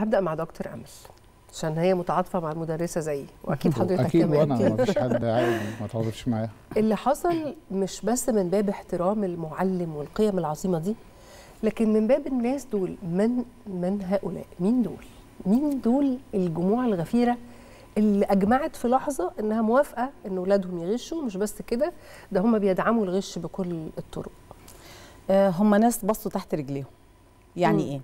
هبدا مع دكتور امل عشان هي متعاطفه مع المدرسه زيي واكيد حضرتك اكيد كمان وانا ما فيش حد عادي ما تعاطفش معايا اللي حصل مش بس من باب احترام المعلم والقيم العظيمه دي لكن من باب الناس دول من من هؤلاء مين دول مين دول الجموع الغفيره اللي اجمعت في لحظه انها موافقه ان اولادهم يغشوا مش بس كده ده هم بيدعموا الغش بكل الطرق آه، هم ناس بصوا تحت رجليهم يعني مم. ايه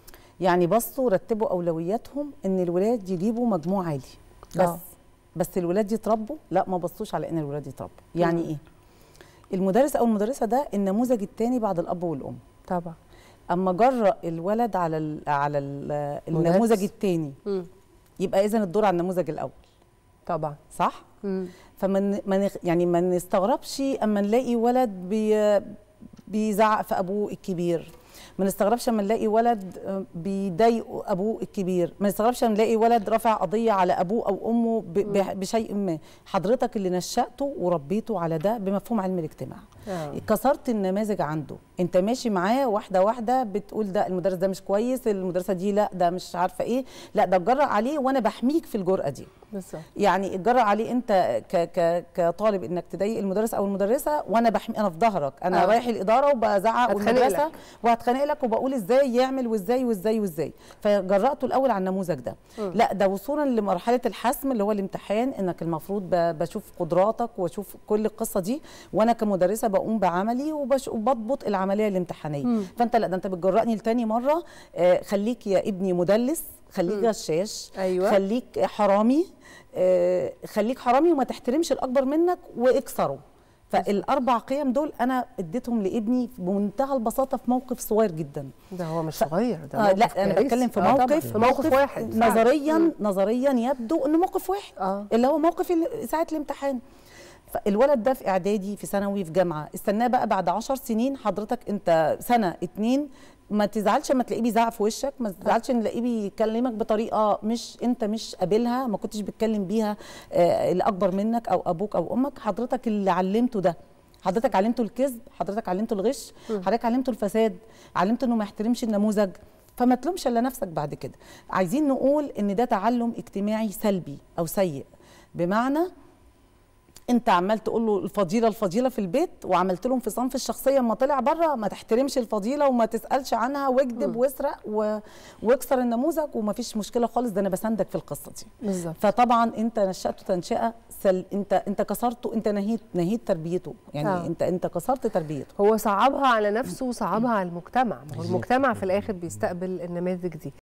يعني بصوا رتبوا اولوياتهم ان الولاد يجيبوا مجموع عالي بس آه. بس الولاد يتربوا لا ما بصوش على ان الولاد يتربوا يعني مم. ايه المدرس او المدرسه ده النموذج الثاني بعد الاب والام طبعا اما جرأ الولد على ال على ال مدرس. النموذج الثاني مم. يبقى اذا الدور على النموذج الاول طبعا صح مم. فمن من يعني ما نستغربش اما نلاقي ولد بي بيزعق في ابوه الكبير ما نستغربش اما نلاقي ولد آه، بيضايق ابوه الكبير ما نستغربش اما نلاقي ولد رافع قضيه على ابوه او امه ب- ب- بشيء ما حضرتك اللي نشأته وربيته على ده بمفهوم علم الاجتماع آه. كسرت النماذج عنده انت ماشي معاه واحده واحده بتقول ده المدرس ده مش كويس المدرسه دي لا ده مش عارفه ايه لا ده اتجرأ عليه وانا بحميك في الجرأه دي بالظبط يعني اتجرأ عليه انت ك ك كطالب انك تضايق المدرس او المدرسه وانا بحمي انا في ظهرك انا آه. آه. رايح الاداره وبزعق هتخانق والمدرسه لك. وهتخانق لك وبقول ازاي يعمل وازاي وازاي وازاي فجرأته الاول على النموذج ده مم. لا ده وصولا لمرحله الحسم اللي هو الامتحان انك المفروض ب- بشوف قدراتك واشوف كل القصه دي وانا كمدرسه بقوم بعملي وبش- وبضبط العمليه الامتحانيه مم. فانت لا ده انت بتجرأني لتاني مره آه خليك يا ابني مدلس خليك مم. غشاش أيوة. خليك حرامي آه، خليك حرامي وما تحترمش الاكبر منك واكسره فالاربع قيم دول انا اديتهم لابني بمنتهى البساطه في موقف صغير جدا ده هو مش صغير ده آه موقف لا انا كارثي. بتكلم في آه طبعاً، موقف في موقف واحد فعلاً. نظريا مم. نظريا يبدو انه موقف واحد اه اللي هو موقف ال- ساعه الامتحان فالولد ده في اعدادي في ثانوي في جامعه استناه بقى بعد عشر سنين حضرتك انت سنه اتنين ما تزعلش لما تلاقيه بيزعق في وشك ما تزعلش ان تلاقيه بيكلمك بطريقه مش انت مش قابلها ما كنتش بتكلم بيها آه الاكبر منك او ابوك او امك حضرتك اللي علمته ده حضرتك علمته الكذب حضرتك علمته الغش مم. حضرتك علمته الفساد علمته انه ما يحترمش النموذج فما تلومش الا نفسك بعد كده عايزين نقول ان ده تعلم اجتماعي سلبي او سيء بمعنى انت عمال تقول له الفضيله الفضيله في البيت وعملت له انفصام في الشخصيه اما طلع بره ما تحترمش الفضيله وما تسالش عنها واكذب مم. واسرق و... واكسر النموذج وما فيش مشكله خالص ده انا بساندك في القصه دي بالظبط فطبعا انت نشأته تنشئه سل... انت انت كسرته انت نهيت نهيت تربيته يعني آه. انت انت كسرت تربيته هو صعبها على نفسه وصعبها على المجتمع ما هو بالظبط. المجتمع في الاخر بيستقبل النماذج دي